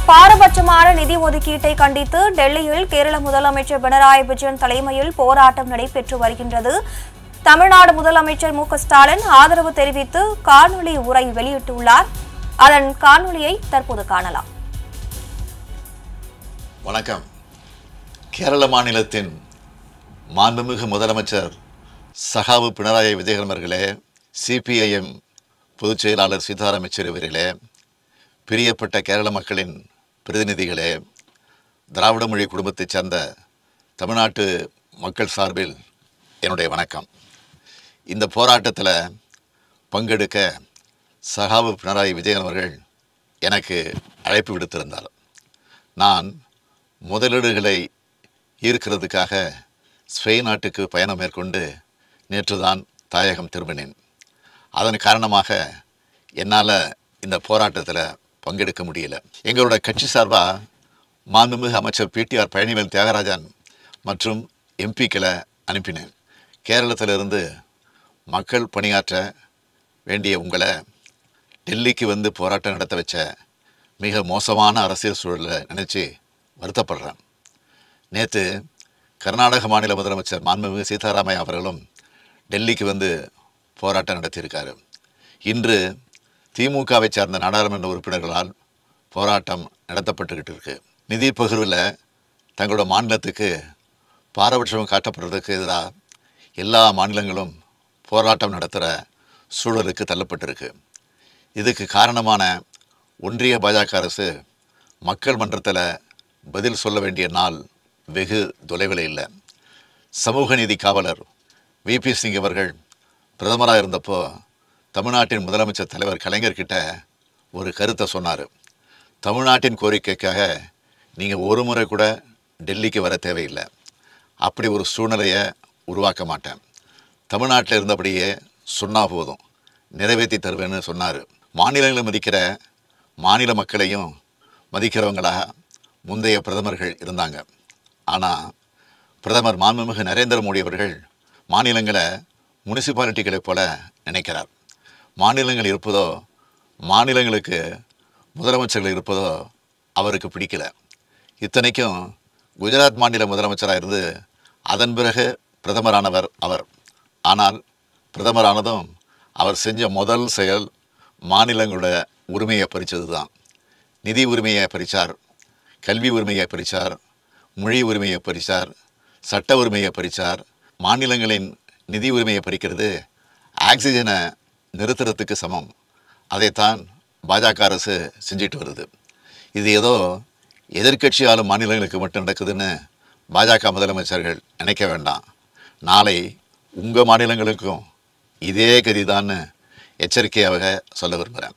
பாரபட்சமான நிதி ஒதுக்கீட்டை கண்டித்து டெல்லியில் கேரள முதலமைச்சர் பினராயி விஜயன் தலைமையில் போராட்டம் நடைபெற்று வருகின்றது தமிழ்நாடு முதலமைச்சர் மு க ஸ்டாலின் ஆதரவு தெரிவித்து காணொலி உரை வெளியிட்டுள்ளார் அதன் காணொலியை தற்போது காணலாம் வணக்கம் கேரள மாநிலத்தின் மாண்புமிகு முதலமைச்சர் சகாவு பினராயி விஜயன் அவர்களே சிபிஐஎம் பொதுச் செயலாளர் சீதாராம் யெச்சூரி அவர்களே பிரியப்பட்ட கேரள மக்களின் பிரதிநிதிகளே திராவிட மொழி குடும்பத்தைச் சேர்ந்த தமிழ்நாட்டு மக்கள் சார்பில் என்னுடைய வணக்கம் இந்த போராட்டத்தில் பங்கெடுக்க சகாவு பினராயி விஜயன் அவர்கள் எனக்கு அழைப்பு விடுத்திருந்தார் நான் முதலீடுகளை ஈர்க்கிறதுக்காக ஸ்பெயின் நாட்டுக்கு பயணம் மேற்கொண்டு நேற்றுதான் தாயகம் திரும்பினேன் அதன் காரணமாக என்னால் இந்த போராட்டத்தில் பங்கெடுக்க முடியல எங்களோட கட்சி சார்பாக மாண்புமிகு அமைச்சர் பிடிஆர் பழனிவேல் தியாகராஜன் மற்றும் எம்பிக்களை அனுப்பினேன் கேரளத்திலிருந்து மக்கள் பணியாற்ற வேண்டிய உங்களை டெல்லிக்கு வந்து போராட்டம் நடத்த வச்ச மிக மோசமான அரசியல் சூழலை நினச்சி வருத்தப்படுறேன் நேற்று கர்நாடக மாநில முதலமைச்சர் மாண்புமிகு சீதாராமையா அவர்களும் டெல்லிக்கு வந்து போராட்டம் நடத்தியிருக்காரு இன்று திமுகவை சார்ந்த நாடாளுமன்ற உறுப்பினர்களால் போராட்டம் நடத்தப்பட்டுக்கிட்டு இருக்கு நிதி பகிர்வில் தங்களோட மாநிலத்துக்கு பாரபட்சம் காட்டப்படுறதுக்கு எதிராக எல்லா மாநிலங்களும் போராட்டம் நடத்துகிற சூழலுக்கு தள்ளப்பட்டிருக்கு இதுக்கு காரணமான ஒன்றிய பாஜக அரசு மக்கள் மன்றத்தில் பதில் சொல்ல வேண்டிய நாள் வெகு தொலைவில் இல்லை சமூக நீதி காவலர் விபி சிங் அவர்கள் பிரதமராக இருந்தப்போ தமிழ்நாட்டின் முதலமைச்சர் தலைவர் கலைஞர்கிட்ட ஒரு கருத்தை சொன்னார் தமிழ்நாட்டின் கோரிக்கைக்காக நீங்கள் ஒரு முறை கூட டெல்லிக்கு வர தேவையில்லை அப்படி ஒரு சூழ்நிலையை உருவாக்க மாட்டேன் தமிழ்நாட்டில் இருந்தபடியே சொன்னா போதும் நிறைவேற்றி தருவேன்னு சொன்னார் மாநிலங்களை மதிக்கிற மாநில மக்களையும் மதிக்கிறவங்களாக முந்தைய பிரதமர்கள் இருந்தாங்க ஆனால் பிரதமர் மாண்புமிகு நரேந்திர மோடி அவர்கள் மாநிலங்களை முனிசிபாலிட்டிகளைப் போல நினைக்கிறார் மாநிலங்கள் இருப்பதோ மாநிலங்களுக்கு முதலமைச்சர்கள் இருப்பதோ அவருக்கு பிடிக்கல இத்தனைக்கும் குஜராத் மாநில முதலமைச்சராக இருந்து அதன் பிறகு பிரதமரானவர் அவர் ஆனால் பிரதமரானதும் அவர் செஞ்ச முதல் செயல் மாநிலங்களோட உரிமையை பறித்தது தான் நிதி உரிமையை பறித்தார் கல்வி உரிமையை பறித்தார் மொழி உரிமையை பறித்தார் சட்ட உரிமையை பறித்தார் மாநிலங்களின் நிதி உரிமையை பறிக்கிறது ஆக்சிஜனை நிறுத்துறதுக்கு சமம் அதைத்தான் பாஜக அரசு செஞ்சிட்டு வருது இது ஏதோ எதிர்க்கட்சி ஆளும் மாநிலங்களுக்கு மட்டும் நடக்குதுன்னு பாஜக முதலமைச்சர்கள் நினைக்க வேண்டாம் நாளை உங்கள் மாநிலங்களுக்கும் இதே கதிதான்னு எச்சரிக்கையாக சொல்ல விரும்புகிறேன்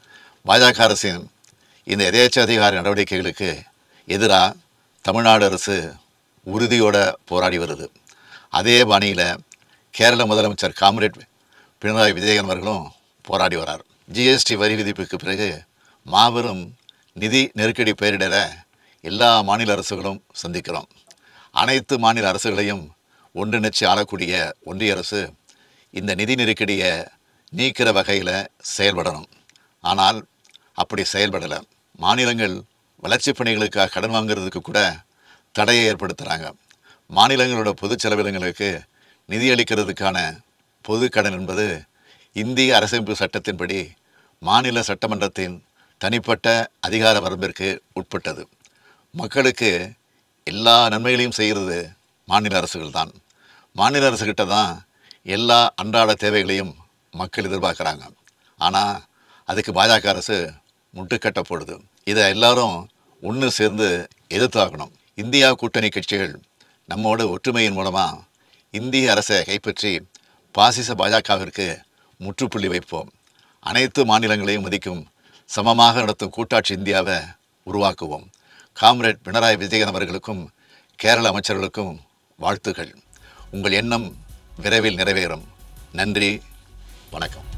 பாஜக அரசின் இந்த எதேச்ச அதிகார நடவடிக்கைகளுக்கு எதிராக தமிழ்நாடு அரசு உறுதியோட போராடி வருது அதே பாணியில் கேரள முதலமைச்சர் காம்ரேட் பினராயி விஜயன் அவர்களும் போராடி வரார் ஜிஎஸ்டி வரி விதிப்புக்கு பிறகு மாபெரும் நிதி நெருக்கடி பெயரிடர எல்லா மாநில அரசுகளும் சந்திக்கிறோம் அனைத்து மாநில அரசுகளையும் ஒன்றிணைச்சு ஆளக்கூடிய ஒன்றிய அரசு இந்த நிதி நெருக்கடியை நீக்கிற வகையில் செயல்படணும் ஆனால் அப்படி செயல்படலை மாநிலங்கள் வளர்ச்சிப் பணிகளுக்காக கடன் வாங்குறதுக்கு கூட தடையை ஏற்படுத்துகிறாங்க மாநிலங்களோட பொது செலவினங்களுக்கு நிதி அளிக்கிறதுக்கான பொது கடன் என்பது இந்திய அரசமைப்பு சட்டத்தின்படி மாநில சட்டமன்றத்தின் தனிப்பட்ட அதிகார வரம்பிற்கு உட்பட்டது மக்களுக்கு எல்லா நன்மைகளையும் செய்கிறது மாநில அரசுகள் தான் மாநில அரசுகிட்ட தான் எல்லா அன்றாட தேவைகளையும் மக்கள் எதிர்பார்க்குறாங்க ஆனால் அதுக்கு பாஜக அரசு முட்டுக்கட்ட போடுது இதை எல்லாரும் ஒன்று சேர்ந்து எதிர்த்தாகணும் இந்தியா கூட்டணி கட்சிகள் நம்மோட ஒற்றுமையின் மூலமாக இந்திய அரசை கைப்பற்றி பாசிச பாஜகவிற்கு முற்றுப்புள்ளி வைப்போம் அனைத்து மாநிலங்களையும் மதிக்கும் சமமாக நடத்தும் கூட்டாட்சி இந்தியாவை உருவாக்குவோம் காம்ரேட் பினராயி விஜயன் அவர்களுக்கும் கேரள அமைச்சர்களுக்கும் வாழ்த்துகள் உங்கள் எண்ணம் விரைவில் நிறைவேறும் நன்றி வணக்கம்